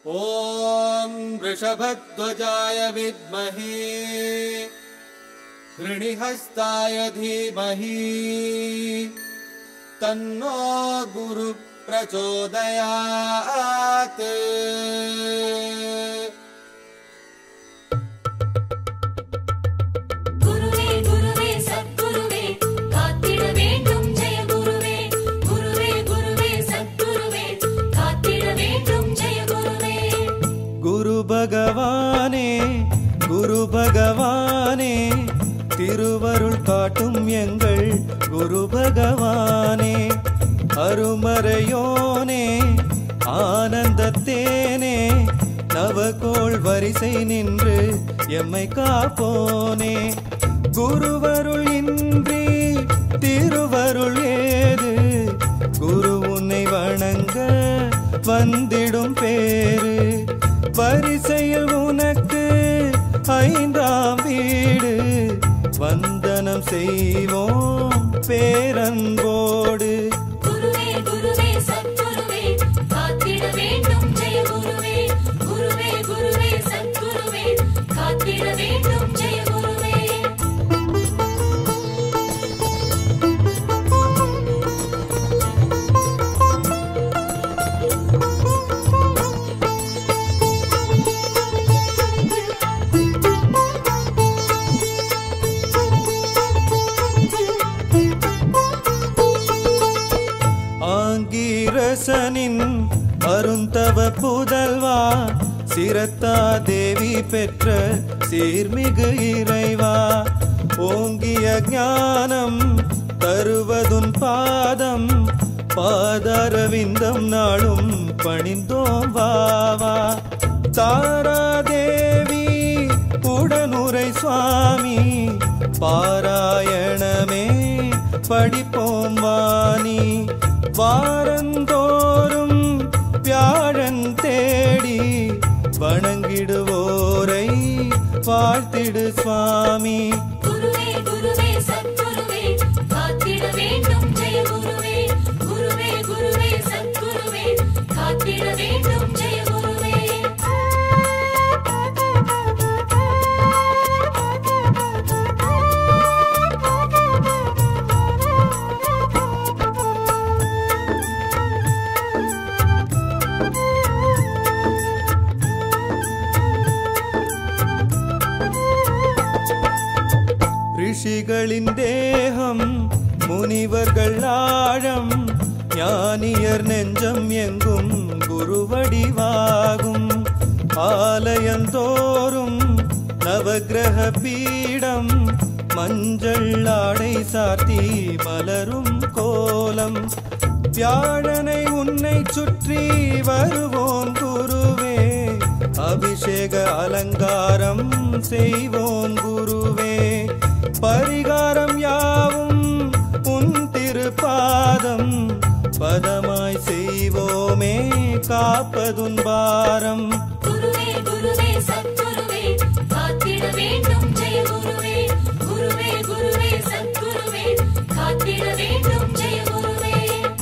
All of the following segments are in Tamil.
ॐ वृषभध्वजाय विद्महे हृणिहस्ताय धीमहि तन्नो गुरुः प्रचोदयात् குருவே குருவே சத்குருவே காத்திட வேண்டும் ஜெய குருவே குருவே குருவே சத்குருவே காத்திட வேண்டும் ஜெய குருவே குரு பகவானே குரு பகவானே திருவருள் காட்டும் எங்கள் குரு பகவானே அருமறையோனே ஆனந்தத்தேனே நவகோள் வரிசை நின்று எம்மை காப்போனே குருவருள் இன்றி திருவருள் ஏது குரு உன்னை வணங்க வந்திடும் பேரு வரிசையில் உனக்கு ஐந்தாம் வீடு வந்தனம் செய்வோம் பேரன்போடு குருவே குருவே சத்குருவே காத்திட வேண்டும் ஜெய குருவே குருவே குருவே சத்குருவே காத்திட வேண்டும் ஜெய குருவே ஆங்கீரசனின் அருந்தவ புதல்வா சிரத்தா தேவி பெற்ற சீர்மிகு இறைவா ஓங்கிய ஞானம் தருவதுன் பாதம் பாதாரவிந்தம் நாளும் பணிந்தோம் வாவா தாராதேவி உடனுரை சுவாமி பாராயணமே படிப்போம் வாணி வாரந்தோறும் வியாழன் தேடி வணங்கிடுவோரை வாழ்த்திடு சுவாமி குருவே குருவே சத்குருவே காத்திட வேண்டும் ஜெய குருவே குருவே குருவே சத்குருவே காத்திட வேண்டும் ஜெய குருவே ரிஷிகளின் தேகம் முனிவர்கள் ஆழம் ஞானியர் நெஞ்சம் எங்கும் குருவடிவாகும் ஆலயந்தோறும் நவக்கிரக பீடம் மஞ்சள் ஆடை சாத்தி மலரும் கோலம் வியாழனை உன்னை சுற்றி வருவோம் குருவே அபிஷேக அலங்காரம் செய்வோம் குருவே பரிகாரம் யாவும் உன் திருப்பாதம் பதமாய் செய்வோமே காப்பதுன் பாரம் குருவே குருவே சத்குருவே காத்திட வேண்டும் ஜெய குருவே குருவே குருவே சத்குருவே காத்திட வேண்டும் ஜெய குருவே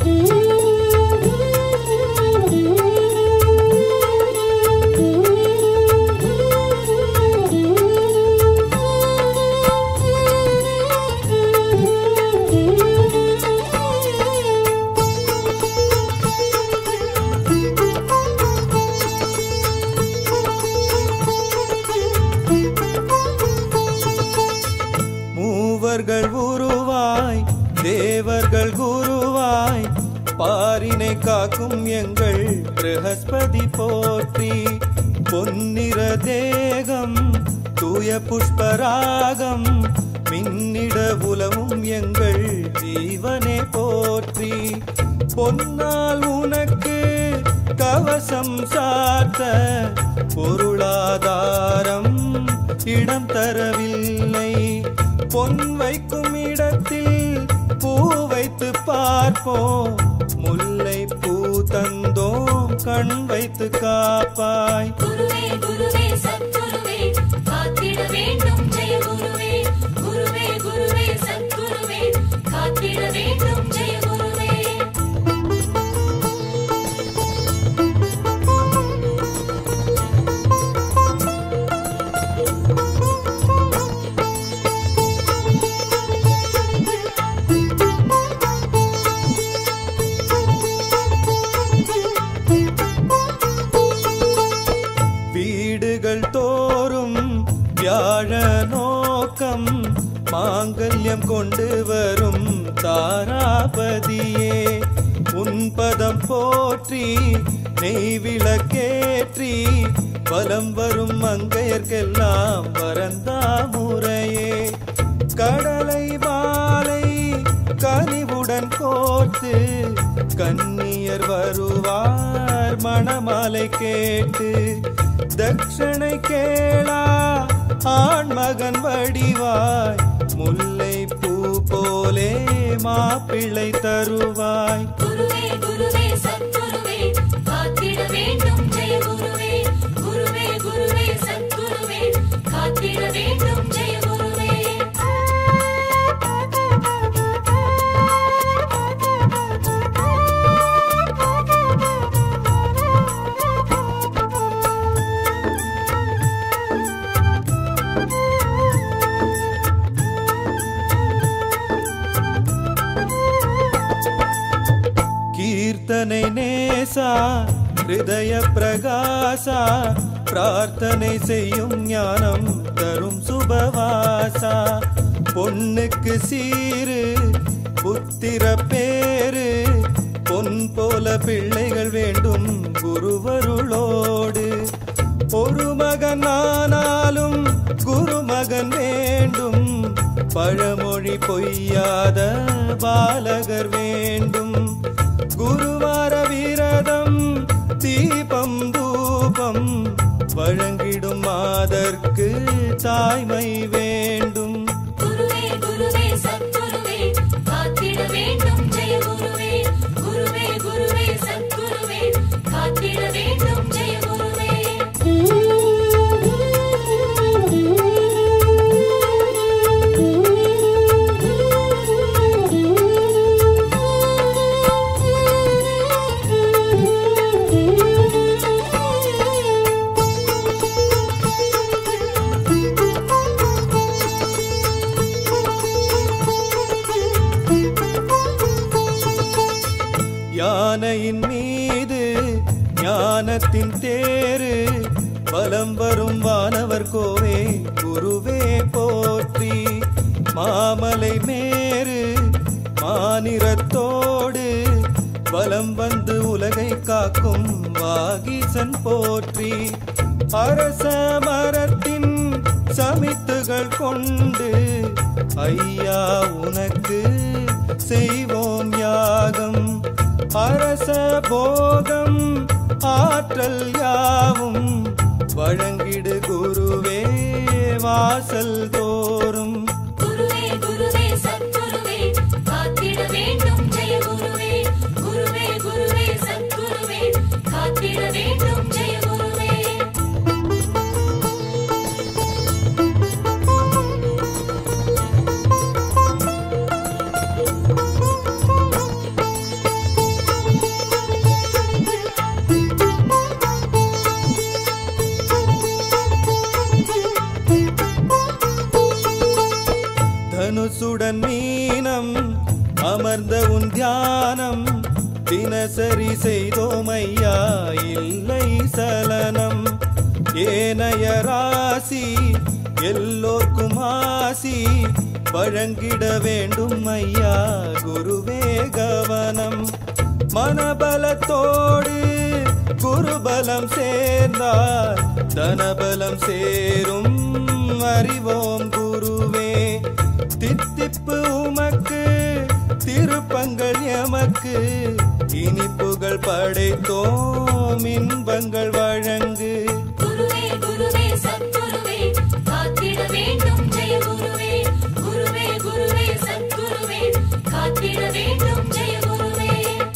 மூவர்கள் உருவாய் தேவர்கள் குருவாய் பாரினை காக்கும் எங்கள் பிரகஸ்பதி போற்றி பொன்னிற தேகம் தூய புஷ்பராகம் மின்னிட உலவும் எங்கள் ஜீவனே போற்றி பொன்னால் உனக்கு கவசம் சாத்த பொருளாதாரம் இடம் தரவில்லை பொன் வைக்கும் இடத்தில் பூ வைத்து பார்ப்போம் முல்லை பூ தந்தோம் கண் வைத்து காப்பாய் குருவே குருவே சத்குருவே காத்திட வேண்டும் ஜெய குருவே குருவே குருவே சத்குருவே காத்திட வேண்டும் ஜெய குருவே நலம் கொண்டு வரும் தாராபதியே உன் பதம் போற்றி நெய் விளக்கேற்றி பலம் வரும் மங்கையர்க்கெல்லாம் வரந்தா முறையே கடலை மாலை கனிவுடன் கோர்த்து கன்னியர் வருவார் மணமாலை கேட்டு தட்சணை கேளா ஆண் மகன் வடிவாய் முல்லை பூ போலே மாப்பிள்ளை தருவாய் குருவே குருவே சத்குருவே காத்திட வேண்டும் ஜெய குருவே குருவே குருவே சத்குருவே காத்திட வேண்டும் ஜெய குருவே கீர்த்தனை நேசா ஹிருதய பிரகாசா பிரார்த்தனை செய்யும் ஞானம் தரும் சுபவாசா பொண்ணுக்கு சீரு புத்திர பேரு பொன் போல பிள்ளைகள் வேண்டும் குருவருளோடு ஒரு மகன் ஆனாலும் குருமகன் வேண்டும் பழமொழி பொய்யாத பாலகர் வேண்டும் குருவார விரதம் தீபம் தூபம் வழங்கிடும் மாதர்க்கு தாய்மை வேண்டும் குருவே குருவே சத்குருவே காத்திட வேண்டும் ஜெய குருவே குருவே குருவே சத்குருவே காத்திட வேண்டும் ஜெய குருவே யானையின் மீது ஞானத்தின் தேரு பலம் வரும் வானவர் கோவே குருவே போற்றி மாமலை மேரு மானிரத்தோடு வலம் வந்து உலகை காக்கும் வாகீசன் போற்றி அரச மரத்தின் சமித்துகள் கொண்டு ஐயா உனக்கு செய்வோம் யாகம் அரச போகம் ஆற்றல் யாவும் வழங்கிடு குருவே வாசல் தோறும் குருவே குருவே சத்குருவே காத்திட வேண்டும் ஜெய குருவே குருவே குருவே சத்குருவே காத்திட வேண்டும் ஜெய குருவே தனுசுடன் மீனம் அமர்ந்த உன் தியானம் தினசரி செய்தோம் ஐயா இல்லை சலனம் ஏனைய ராசி எல்லோர்க்கும் ஆசி வழங்கிட வேண்டும் ஐயா குருவே கவனம் மனபலத்தோடு குருபலம் சேர்ந்தால் தனபலம் சேரும் அறிவோம் குருவே தித்திப்பு உமக்கு திருப்பங்கள் எமக்கு இனிப்புகள் படைத்தோம் இன்பங்கள் வழங்கு குருவே குருவே சத்குருவே காத்திட வேண்டும் ஜெய குருவே குருவே குருவே சத்குருவே காத்திட வேண்டும் ஜெய குருவே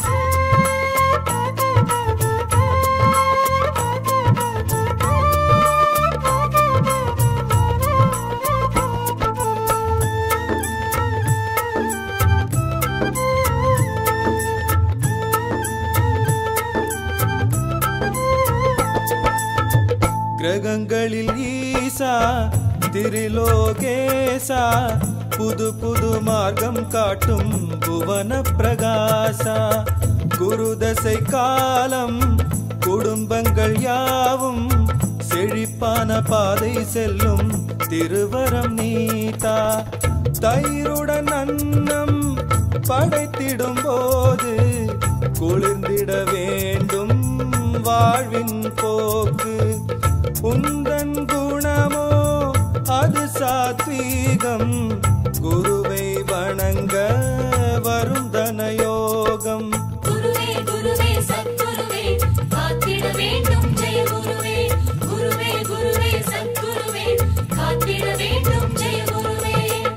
கிரகங்களில் ஈசா திரிலோகேசா புது புது மார்க்கம் காட்டும் புவன பிரகாசா குருதசை காலம் குடும்பங்கள் யாவும் செழிப்பான பாதை செல்லும் திருவரம் நீதா தயிருடன் அன்னம் படைத்திடும் போது குளிர்ந்திட வேண்டும் வாழ்வின் போக்கு உந்தன் குணமோ அது சாத்வீகம் குருவை வணங்க வரும் தனயோகம் குருவே குருவே சத்குருவே காத்திட வேண்டும் ஜெய குருவே குருவே குருவே சத்குருவே காத்திட வேண்டும் ஜெய குருவே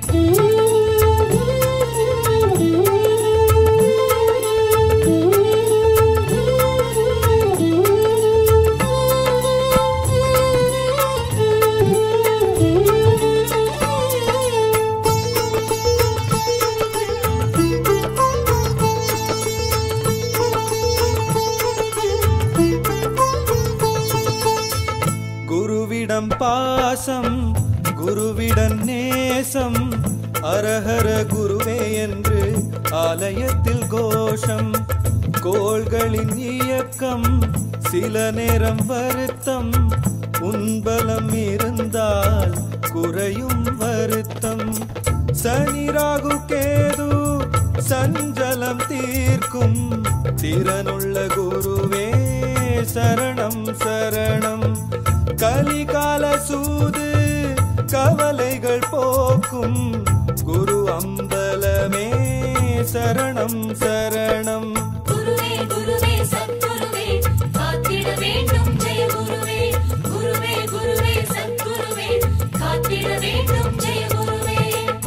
குருவிடம் பாசம் குருவிடம் நேசம் அரஹர குருவே என்று ஆலயத்தில் கோஷம் கோள்களின் இயக்கம் சில நேரம் வருத்தம் உன்பலம் இருந்தால் குறையும் வருத்தம் சனி ராகு கேது சஞ்சலம் தீர்க்கும் திறனுள்ள குருவே சரணம் சரணம் கலிகால சூது கவலைகள் போக்கும் குரு அம்பலமே சரணம் சரணம் குருவே குருவே சத்குருவே காத்திட வேண்டும் ஜெய குருவே குருவே குருவே சத்குருவே காத்திட வேண்டும் ஜெய குருவே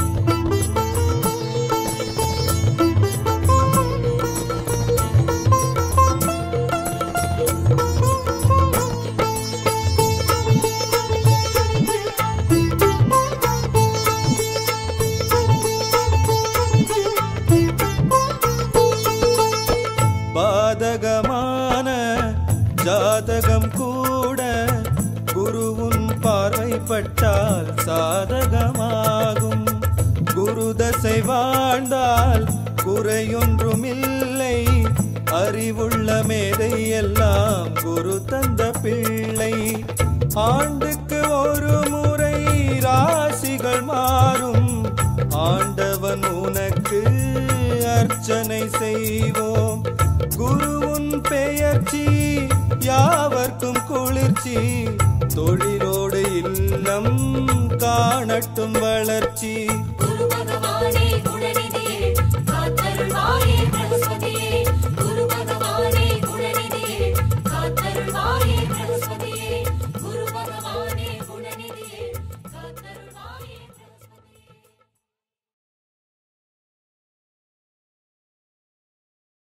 பாதகமான ஜாதகம் கூட குருவுன் பார்வைப்பட்டால் சாதகமாகும் குரு தசை வாழ்ந்தால் குறையொன்றுமில்லை அறிவுள்ள மேதை எல்லாம் குரு தந்த பிள்ளை ஆண்டுக்கு ஒரு முறை ராசிகள் மாறும் ஆண்டவன் உனக்கு அர்ச்சனை செய்வோம் குருவுன் பெயர்ச்சி யாவர்க்கும் குளிர்ச்சி தொழிலோடு இல்லம் காணட்டும் வளர்ச்சி குரு பகவானே